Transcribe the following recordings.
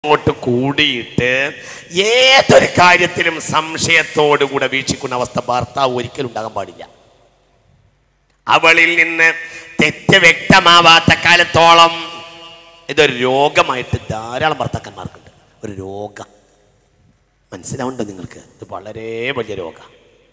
അങ്ങോട്ട് കൂടിയിട്ട് ഏതൊരു കാര്യത്തിലും സംശയത്തോടുകൂടെ വീക്ഷിക്കുന്ന അവസ്ഥ ഭർത്താവ് ഒരിക്കലും ഉണ്ടാകാൻ പാടില്ല അവളിൽ നിന്ന് തെറ്റ് വ്യക്തമാവാത്ത കാലത്തോളം ഇതൊരു രോഗമായിട്ട് ധാരാളം ഭർത്താക്കന്മാർക്കുണ്ട് ഒരു രോഗം മനസ്സിലാവുണ്ടോ നിങ്ങൾക്ക് ഇത് വളരെ വലിയ രോഗം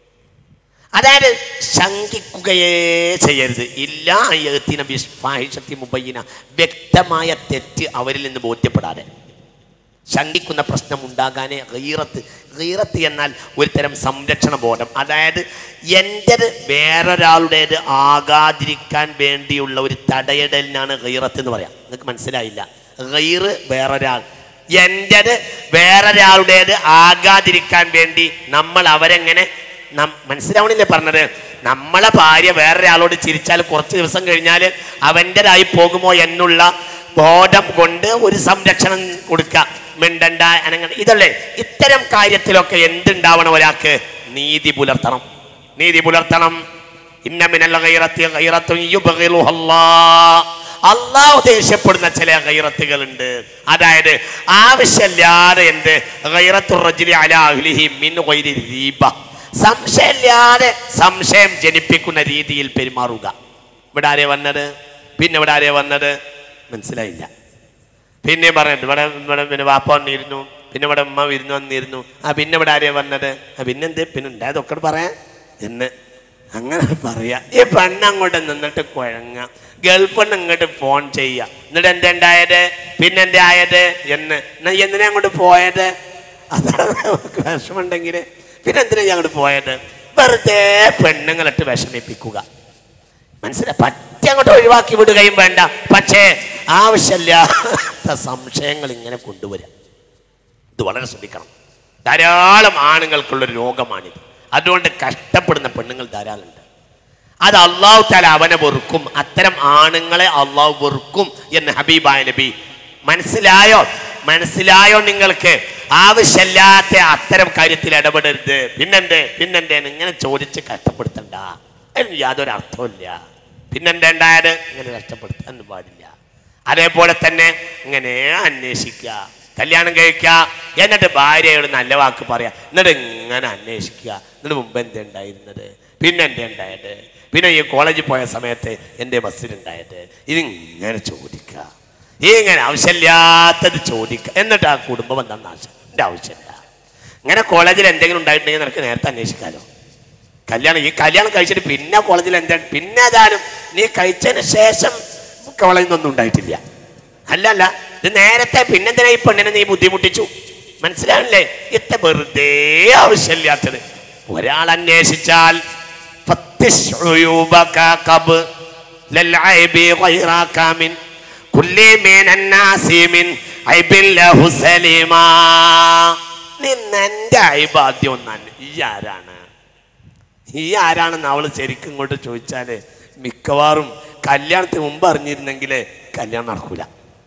അതായത് ശങ്കിക്കുകയേ ചെയ്യരുത് ഇല്ല അയ്യത്തിന വിസ്ഫാഹിഷത്തി മുബയ്യന വ്യക്തമായ തെറ്റ് അവരിൽ നിന്ന് ബോധ്യപ്പെടാതെ ശങ്കിക്കുന്ന പ്രശ്നം ഉണ്ടാകാനേ ഗീറത്ത് ഗീറത്ത് എന്നാൽ ഒരു തരം സംരക്ഷണ ബോധം അതായത് എൻ്റെത് വേറൊരാളുടേത് ആകാതിരിക്കാൻ വേണ്ടിയുള്ള ഒരു തടയിടലിനാണ് ഗീറത്ത് എന്ന് പറയാം നിങ്ങൾക്ക് മനസ്സിലായില്ല ഗീറ് വേറൊരാൾ എൻ്റെത് വേറൊരാളുടേത് ആകാതിരിക്കാൻ വേണ്ടി നമ്മൾ അവരെങ്ങനെ നം- മനസ്സിലാവണില്ലേ പറഞ്ഞത് നമ്മളെ ഭാര്യ വേറൊരാളോട് ചിരിച്ചാൽ കുറച്ച് ദിവസം കഴിഞ്ഞാൽ അവൻ്റെതായി പോകുമോ എന്നുള്ള ബോധം കൊണ്ട് ഒരു സംരക്ഷണം കൊടുക്കുക മിണ്ടണ്ട അനങ്ങനെ ഇതല്ലേ ഇത്തരം കാര്യത്തിലൊക്കെ എന്തുണ്ടാവണം ഒരാൾക്ക് നീതി പുലർത്തണം നീതി പുലർത്തണം ഇന്ന മിനൽ ഗൈറത്തി ഗൈറത്തുൻ യുബ്ഗിലുഹു അല്ലാഹ്. അള്ളാഹു ദേഷ്യപ്പെടുന്ന ചില ഗൈറത്തുകളുണ്ട് അതായത് ആവശ്യമില്ലാതെ എന്ത് ഗൈറത്തുർ റജുലി അലാ അഹ്ലിഹി മിൻ ഗൈരി റീബ സംശയമില്ലാതെ സംശയം ജനിപ്പിക്കുന്ന രീതിയിൽ പെരുമാറുക ഇവിടെ ആരെയാ വന്നത് പിന്നെ ഇവിടെ ആരെയാ വന്നത് മനസ്സിലായില്ല പിന്നെ പറഞ്ഞിട്ട് ഇവിടെ ഇവിടെ പിന്നെ വാപ്പ വന്നിരുന്നു പിന്നെ ഇവിടെ ഉമ്മ വിരുന്ന് വന്നിരുന്നു ആ പിന്നെ ഇവിടെ ആരെയാ വന്നത് ആ പിന്നെന്ത് പിന്നെ ഉണ്ടായതൊക്കെ പറയാം എന്ന് അങ്ങനെ പറയാ ഈ പെണ്ണ് അങ്ങോട്ട് നിന്നിട്ട് കുഴങ്ങ ഗൾഫിന്ന് ഇങ്ങോട്ട് ഫോൺ ചെയ്യുക എന്നിട്ട് എന്താ ഉണ്ടായത് പിന്നെ എന്താ ആയത് എന്ന് എന്നാ എന്തിനാ അങ്ങോട്ട് പോയത് അതാണ് നമുക്ക് വിഷമുണ്ടെങ്കിൽ പിന്നെ എന്തിനാ ഞാൻ അങ്ങോട്ട് പോയത് വെറുതെ പെണ്ണുങ്ങളിട്ട് വിഷമിപ്പിക്കുക മനസ്സിലായി പറ്റി അങ്ങോട്ട് ഒഴിവാക്കി വിടുകയും വേണ്ട പക്ഷേ ആവശ്യമില്ലാത്ത സംശയങ്ങൾ ഇങ്ങനെ കൊണ്ടുവരാം ഇത് വളരെ ശ്രദ്ധിക്കണം ധാരാളം ആണുങ്ങൾക്കുള്ളൊരു രോഗമാണിത് അതുകൊണ്ട് കഷ്ടപ്പെടുന്ന പെണ്ണുങ്ങൾ ധാരാളം ഉണ്ട് അത് അള്ളാഹു താല അവനെ വെറുക്കും അത്തരം ആണുങ്ങളെ അള്ളാഹു വെറുക്കും എന്ന് ഹബീബായ നബി മനസ്സിലായോ മനസ്സിലായോ നിങ്ങൾക്ക് ആവശ്യമില്ലാത്ത അത്തരം കാര്യത്തിൽ ഇടപെടരുത് പിന്നെന്തേ പിന്നെന്തേ ഇങ്ങനെ ചോദിച്ച് കഷ്ടപ്പെടുത്തണ്ട അതിന് യാതൊരു അർത്ഥമില്ല പിന്നെന്താ ഉണ്ടായത് ഇങ്ങനെ കഷ്ടപ്പെടുത്താൻ പാടില്ല അതേപോലെ തന്നെ ഇങ്ങനെ അന്വേഷിക്കുക കല്യാണം കഴിക്കുക എന്നിട്ട് ഭാര്യയോട് നല്ല വാക്ക് പറയാ എന്നിട്ട് ഇങ്ങനെ അന്വേഷിക്കുക എന്നിട്ട് മുമ്പ് എന്താ ഉണ്ടായിരുന്നത് പിന്നെ എന്താ ഉണ്ടായത് പിന്നെ ഈ കോളേജിൽ പോയ സമയത്ത് എൻ്റെ ബസ്സിലുണ്ടായത് ഇതിങ്ങനെ ചോദിക്കുക ഇങ്ങനെ ആവശ്യമില്ലാത്തത് ചോദിക്കുക എന്നിട്ട് ആ കുടുംബം എന്താ നാശം എൻ്റെ ആവശ്യമില്ല ഇങ്ങനെ കോളേജിൽ എന്തെങ്കിലും ഉണ്ടായിട്ടുണ്ടെങ്കിൽ നിനക്ക് നേരത്തെ അന്വേഷിക്കാമല്ലോ കല്യാണം ഈ കല്യാണം കഴിച്ചിട്ട് പിന്നെ കോളേജിൽ എന്താ പിന്നെ ഏതായാലും നീ കഴിച്ചതിന് ശേഷം കോളേജിൽ നിന്നൊന്നും ഉണ്ടായിട്ടില്ല അല്ല അല്ല ഇത് നേരത്തെ പിന്നെന്തിനാ ഈ പെണ്ണിനെ നീ ബുദ്ധിമുട്ടിച്ചു മനസ്സിലാവില്ലേ ഇത്ര വെറുതെ ആവശ്യമില്ലാത്തത് ഒരാൾ അന്വേഷിച്ചാൽ فتش عيوبك قبل العيب غير كامل كل من الناس من عيب له سليما നിന്ന് എൻ്റെ അയബ് ആദ്യം ഒന്നാണ് ഈ ആരാണ് ഈ ആരാണെന്ന് അവൾ ശരിക്കും ഇങ്ങോട്ട് ചോദിച്ചാല് മിക്കവാറും കല്യാണത്തിന് മുമ്പ് അറിഞ്ഞിരുന്നെങ്കിൽ കല്യാണം നടക്കൂല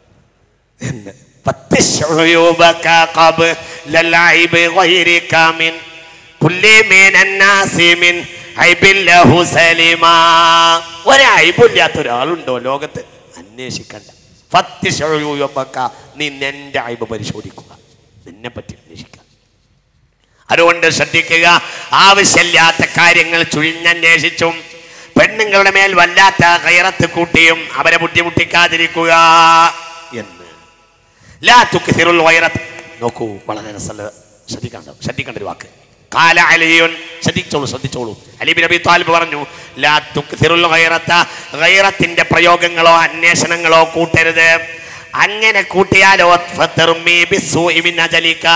എന്ന് فتش عيوبك قبل العيب غير كامل كل من الناس من عيب له سليما ഒരൈബില്ലാത്ത ഒരാളുണ്ടോ ലോകത്ത് അന്വേഷിക്കണ്ട ഫത്തിഷ് ഉയൂബക നീ നിന്റെ അയബ് പരിശോധിക്കുക നിന്നെ പറ്റി അന്വേഷിക്കുക അതുകൊണ്ട് ശ്രദ്ധിക്കുക ആവശ്യമില്ലാത്ത കാര്യങ്ങൾ ചുഴിഞ്ഞന്വേഷിച്ചും പെണ്ണുങ്ങളുടെ മേൽ വല്ലാത്ത കയറത്ത് കൂട്ടിയും അവരെ ബുദ്ധിമുട്ടിക്കാതിരിക്കുക എന്ന് ലാ തുക്സിറുൽ വൈറത്ത് നോക്കൂ വളരെ രസമുള്ള ശ്രദ്ധിക്കണ്ട ശ്രദ്ധിക്കേണ്ട ഒരു വാക്ക് കാല അലിയുൻ ശ്രദ്ധിച്ചോളൂ ശ്രദ്ധിച്ചോളൂ അലി ബിൻ അബി താലിബ് പറഞ്ഞു ലാ തുക്സിറുൽ ഗൈറത്ത ഗൈറത്തിന്റെ പ്രയോഗങ്ങളോ അന്വേഷണങ്ങളോ കൂട്ടരുത് അങ്ങനെ കൂട്ടിയാലോ ഫതർമി ബിസ്സൂഇ മിൻ അജലിക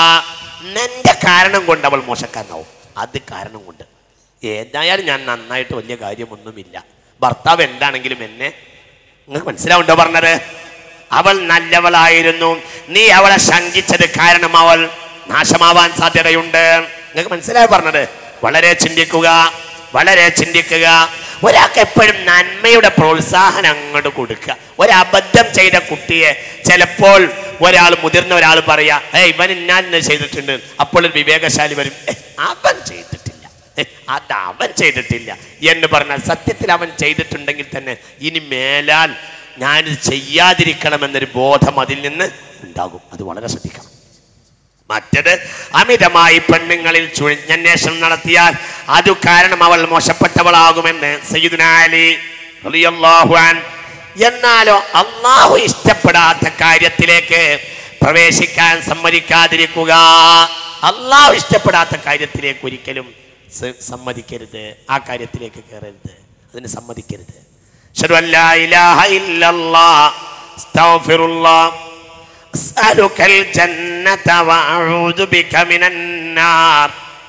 നിന്റെ കാരണം കൊണ്ട് അവൾ മോശക്കാരനാവും അത് കാരണം കൊണ്ട് ഏതായാലും ഞാൻ നന്നായിട്ട് വലിയ കാര്യമൊന്നുമില്ല ഭർത്താവ് എന്താണെങ്കിലും എന്നെ നിങ്ങൾക്ക് മനസ്സിലാവുണ്ടോ പറഞ്ഞത് അവൾ നല്ലവളായിരുന്നു നീ അവളെ ശങ്കിച്ചത് കാരണം അവൾ നാശമാവാൻ സാധ്യതയുണ്ട് നിങ്ങൾക്ക് മനസ്സിലായി പറഞ്ഞത് വളരെ ചിന്തിക്കുക വളരെ ചിന്തിക്കുക ഒരാൾക്ക് എപ്പോഴും നന്മയുടെ പ്രോത്സാഹനം അങ്ങോട്ട് കൊടുക്കുക ഒരബദ്ധം ചെയ്ത കുട്ടിയെ ചിലപ്പോൾ ഒരാൾ മുതിർന്ന ഒരാൾ പറയാ ഏ ഇവൻ ഇന്നാലിനെ ചെയ്തിട്ടുണ്ട് അപ്പോൾ ഒരു വിവേകശാലി വരും "ഏ, അവൻ ചെയ്തിട്ടില്ല ഏ, അത് അവൻ ചെയ്തിട്ടില്ല എന്ന് പറഞ്ഞാൽ സത്യത്തിൽ അവൻ ചെയ്തിട്ടുണ്ടെങ്കിൽ തന്നെ ഇനി മേലാൽ ഞാനിത് ചെയ്യാതിരിക്കണമെന്നൊരു ബോധം അതിൽ നിന്ന് ഉണ്ടാകും അത് വളരെ ശ്രദ്ധിക്കണം മറ്റത് അമിതമായി പെണ്ണുങ്ങളിൽ ചുഴിഞ്ഞന്വേഷണം നടത്തിയാൽ അത് കാരണം അവൾ മോശപ്പെട്ടവളാകുമെന്ന് സയ്യിദുന അലി റളിയല്ലാഹു അൻ എന്നാലോ അള്ളാഹു ഇഷ്ടപ്പെടാത്ത കാര്യത്തിലേക്ക് പ്രവേശിക്കാൻ സമ്മതിക്കാതിരിക്കുക അള്ളാഹു ഇഷ്ടപ്പെടാത്ത കാര്യത്തിലേക്ക് ഒരിക്കലും സ- സമ്മതിക്കരുത് ആ കാര്യത്തിലേക്ക് കയറരുത് അതിന് സമ്മതിക്കരുത് അശ്ഹദു അൻ ലാ ഇലാഹ ഇല്ലല്ലാഹ് അസ്തഗ്ഫിറുല്ലാഹ് أسألك الجنة وأعوذ بك من النار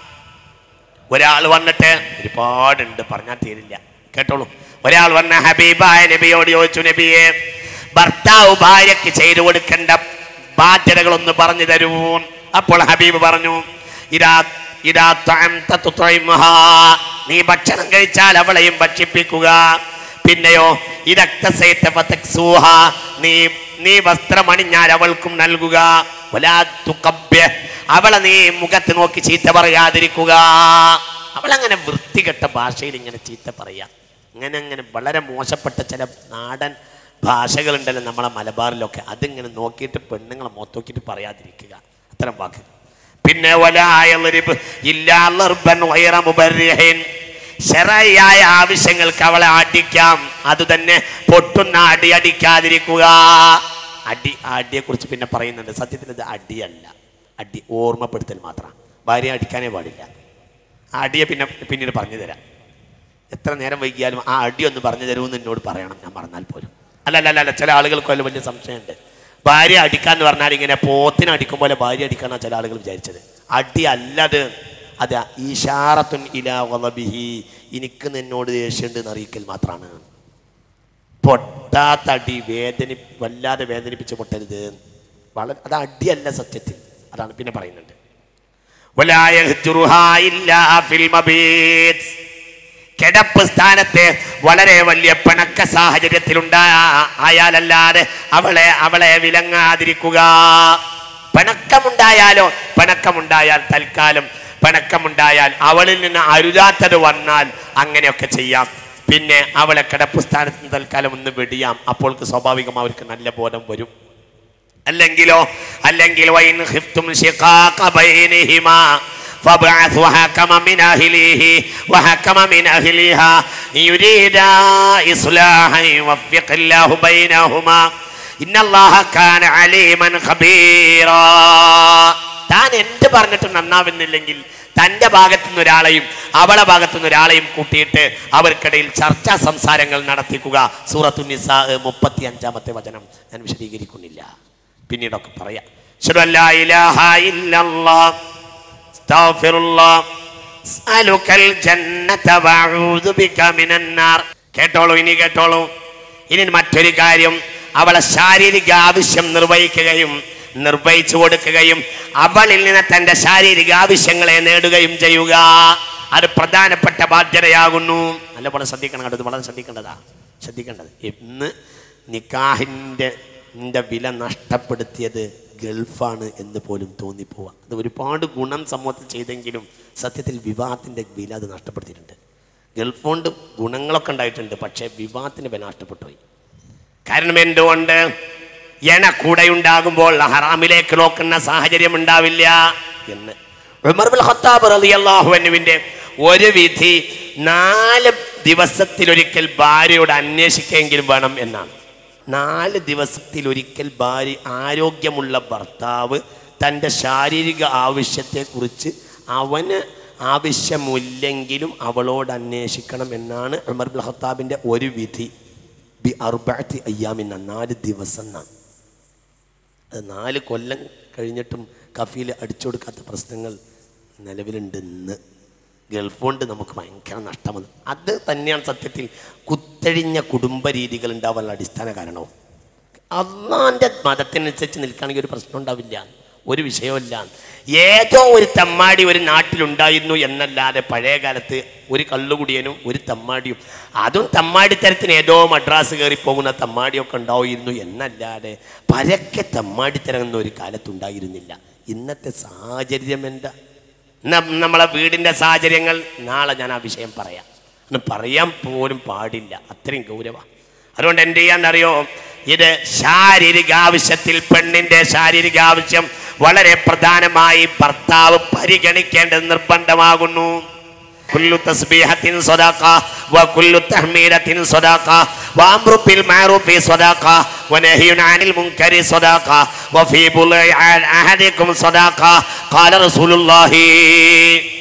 ഒരാൾ വന്നിട്ട് ഒരുപാടുണ്ട് പറഞ്ഞാൽ തീരില്ല കേട്ടോളൂ ഒരാൾ വന്ന ഹബീബായ നബിയോട് ചോദിച്ചു നബിയെ ഭർത്താവ് ഭാര്യയ്ക്ക് ചെയ്തു കൊടുക്കേണ്ട ബാധ്യതകളൊന്ന് പറഞ്ഞു തരൂ അപ്പോൾ ഹബീബ് പറഞ്ഞു ഇതാ ഇതാ ത്വഅംത തുത്ഇമുഹാ. നീ ഭക്ഷണം കഴിച്ചാൽ അവളെയും ഭക്ഷിപ്പിക്കുക പിന്നെയോ ഇതക്തസൈത്ത ഫതക്സൂഹ. നീ നീ വസ്ത്രമണിഞ്ഞാൽ അവൾക്കും നൽകുക വലാ തുകബ്ബ്യ. അവളെ നീ മുഖത്ത് നോക്കി ചീത്ത പറയാതിരിക്കുക അവളങ്ങനെ വൃത്തികെട്ട ഭാഷയിൽ ഇങ്ങനെ ചീത്ത പറയാ ഇങ്ങനെ അങ്ങനെ വളരെ മോശപ്പെട്ട ചില നാടൻ ഭാഷകളുണ്ടല്ലോ നമ്മളെ മലബാറിലൊക്കെ അതിങ്ങനെ നോക്കിയിട്ട് പെണ്ണുങ്ങളെ മുഖത്ത് നോക്കിയിട്ട് പറയാതിരിക്കുക അത്തരം വാക്ക് പിന്നെ വലായറിബ് ഇല്ലാ ളിർബൻ ഗൈറ മുബർരിഹിൻ ശരയായ ആവശ്യങ്ങൾക്ക് അവളെ അടിക്കാം അതുതന്നെ പൊട്ടുന്ന അടി അടിക്കാതിരിക്കുക അടി അടിയെ കുറിച്ച് പിന്നെ പറയുന്നുണ്ട് സത്യത്തിൽ ഇത് അടിയല്ല അടി ഓർമ്മപ്പെടുത്തൽ മാത്രം ഭാര്യ അടിക്കാനേ പാടില്ല ആ അടിയെ പിന്നെ പിന്നീട് പറഞ്ഞു തരാം എത്ര നേരം വൈകിയാലും ആ അടി ഒന്ന് പറഞ്ഞു തരുമെന്ന് എന്നോട് പറയണം ഞാൻ മറന്നാൽ പോലും അല്ല അല്ല അല്ല, അല്ല ചില ആളുകൾക്ക് വല്ല വലിയ സംശയമുണ്ട് ഭാര്യ അടിക്കാന്ന് പറഞ്ഞാൽ ഇങ്ങനെ പോത്തിനെ അടിക്കും പോലെ ഭാര്യ അടിക്കാന്നാണ് ചില ആളുകൾ വിചാരിച്ചത് അടി അല്ലത് അത് ഈശാറത്തുൻ ഇലാ വലബിഹി എനിക്ക് നിന്നോട് ദേഷ്യമുണ്ട് എന്ന് അറിയിക്കൽ മാത്രമാണ് പൊട്ടാത്ത അടി വേദനി വല്ലാതെ വേദനിപ്പിച്ച് പൊട്ടരുത് വളരെ അത് അടിയല്ല സത്യത്തിൽ അതാണ് പിന്നെ പറയുന്നുണ്ട് ولا يهجرها إلا في المبيت കിടപ്പ് സ്ഥാനത്ത് വളരെ വലിയ പിണക്ക സാഹചര്യത്തിലുണ്ടാ ആയാലല്ലാതെ അവളെ അവളെ വിലങ്ങാതിരിക്കുക പിണക്കമുണ്ടായാലോ പിണക്കമുണ്ടായാൽ തൽക്കാലം പിണക്കമുണ്ടായാൽ അവളിൽ നിന്ന് അരുതാത്തത് വന്നാൽ അങ്ങനെയൊക്കെ ചെയ്യാം പിന്നെ അവളെ കിടപ്പ് സ്ഥാനത്ത് നിന്ന് തൽക്കാലം ഒന്ന് വെടിയാം അപ്പോൾക്ക് സ്വാഭാവികം അവർക്ക് നല്ല ബോധം വരും അല്ലെങ്കിലോ അല്ലെങ്കിൽ വൈൻ ഖിഫ്തും ശിഖാഖ ബൈനിഹിമാ فابعثوا حكما من أهله وحكما من أهلها يريدا إصلاحا يوفق الله بينهما إن الله كان عليما خبيرا താൻ എന്ത് പറഞ്ഞിട്ട് നന്നാവുന്നില്ലെങ്കിൽ തൻ്റെ ഭാഗത്തു നിന്ന് ഒരാളെയും അവളെ ഭാഗത്തു നിന്ന് ഒരാളെയും കൂട്ടിയിട്ട് അവർക്കിടയിൽ ചർച്ചാ സംസാരങ്ങൾ നടത്തിക്കുക സൂറത്തു നിസാ മുപ്പത്തി അഞ്ചാമത്തെ വചനം ഞാൻ വിശദീകരിക്കുന്നില്ല പിന്നീടൊക്കെ പറയാം അശ്ഹദു അൻ ലാ ഇലാഹ ഇല്ലല്ലാഹ് അസ്തഗ്ഫിറുല്ലാഹ് അസ്അലുക്കൽ ജന്നത വഅഊദു ബിക മിനൻ നാർ കേട്ടോളൂ ഇനി കേട്ടോളൂ ഇനി മറ്റൊരു കാര്യം അവളെ ശാരീരിക ആവശ്യം നിർവഹിക്കുകയും നിർവഹിച്ചു കൊടുക്കുകയും അവളിൽ നിന്ന് തന്റെ ശാരീരിക ആവശ്യങ്ങളെ നേടുകയും ചെയ്യുക അത് പ്രധാനപ്പെട്ട ബാധ്യതയാകുന്നു നല്ലപോലെ ശ്രദ്ധിക്കണം കേട്ടോ ഇത് വളരെ ശ്രദ്ധിക്കേണ്ടതാ ശ്രദ്ധിക്കേണ്ടത് ഇന്ന് നിക്കാഹിൻ്റെ ന്റെ വില നഷ്ടപ്പെടുത്തിയത് ഗൾഫാണ് എന്ന് പോലും തോന്നിപ്പോവുക അത് ഒരുപാട് ഗുണം സമൂഹത്തിൽ ചെയ്തെങ്കിലും സത്യത്തിൽ വിവാഹത്തിൻ്റെ വില അത് നഷ്ടപ്പെടുത്തിയിട്ടുണ്ട് ഗൾഫ് കൊണ്ട് ഗുണങ്ങളൊക്കെ ഉണ്ടായിട്ടുണ്ട് പക്ഷേ വിവാഹത്തിൻ്റെ വില നഷ്ടപ്പെട്ടു പോയി കാരണം എന്തുകൊണ്ട് എണ കൂടെ ഉണ്ടാകുമ്പോൾ ഹറാമിലേക്ക് നോക്കുന്ന സാഹചര്യം ഉണ്ടാവില്ല എന്ന് ഉമർ ബിൻ ഖത്താബ് റളിയല്ലാഹു അൻഹുവിന്റെ ഒരു വിധി നാല് ദിവസത്തിലൊരിക്കൽ ഭാര്യയോട് അന്വേഷിക്കെങ്കിലും വേണം എന്നാണ് നാല് ദിവസത്തിലൊരിക്കൽ ഭാര്യ ആരോഗ്യമുള്ള ഭർത്താവ് തൻ്റെ ശാരീരിക ആവശ്യത്തെക്കുറിച്ച് അവന് ആവശ്യമില്ലെങ്കിലും അവളോട് അന്വേഷിക്കണം എന്നാണ് ഉമർ ബിൻ ഖത്താബിൻ്റെ ഒരു വിധി ബി അർബഅത്തി അയ്യാമിന്ന നാല് ദിവസം എന്നാണ് അത് നാല് കൊല്ലം കഴിഞ്ഞിട്ടും കഫീൽ അടിച്ചു കൊടുക്കാത്ത പ്രശ്നങ്ങൾ നിലവിലുണ്ട് ഇന്ന് ഗൾഫ് കൊണ്ട് നമുക്ക് ഭയങ്കര നഷ്ടമാണ് അത് തന്നെയാണ് സത്യത്തിൽ കുത്തഴിഞ്ഞ കുടുംബ രീതികൾ ഉണ്ടാവാനുള്ള അടിസ്ഥാന കാരണവും അള്ളാൻ്റെ മതത്തിനനുസരിച്ച് നിൽക്കുകയാണെങ്കിൽ ഒരു പ്രശ്നം ഉണ്ടാവില്ല ഒരു വിഷയമില്ല ഏതോ ഒരു തമ്മാടി ഒരു നാട്ടിലുണ്ടായിരുന്നു എന്നല്ലാതെ പഴയ കാലത്ത് ഒരു കള്ളുകുടിയനും ഒരു തമ്മാടിയും അതും തമ്മാടിത്തരത്തിന് ഏതോ മദ്രാസ് കയറി പോകുന്ന തമ്മാടിയൊക്കെ ഉണ്ടായിരുന്നു എന്നല്ലാതെ പരക്കെ തമ്മാടിത്തരം എന്ന ഒരു കാലത്തുണ്ടായിരുന്നില്ല ഇന്നത്തെ സാഹചര്യം എന്താ ന- നമ്മളെ വീടിൻ്റെ സാഹചര്യങ്ങൾ നാളെ ഞാൻ ആ വിഷയം പറയാം ഒന്ന് പറയാൻ പോലും പാടില്ല അത്രയും ഗൗരവ അതുകൊണ്ട് എന്ത് ചെയ്യാന്നറിയോ ഇത് ശാരീരിക ആവശ്യത്തിൽ പെണ്ണിന്റെ ശാരീരിക ആവശ്യം വളരെ പ്രധാനമായി ഭർത്താവ് പരിഗണിക്കേണ്ടത് നിർബന്ധമാകുന്നു കുല്ലു തസ്ബീഹത്തിൻ സ്വദാഖ വകുല്ലു തഹ്മീദത്തിൻ സ്വദാഖ വഅംറു ബിൽ മഅറൂഫി സ്വദാഖ വനഹ്യുൻ അനിൽ മുൻകരി സ്വദാഖ വഫീ ബുലൈ അഹദികും സ്വദാഖ ഖാല റസൂലുള്ളാഹി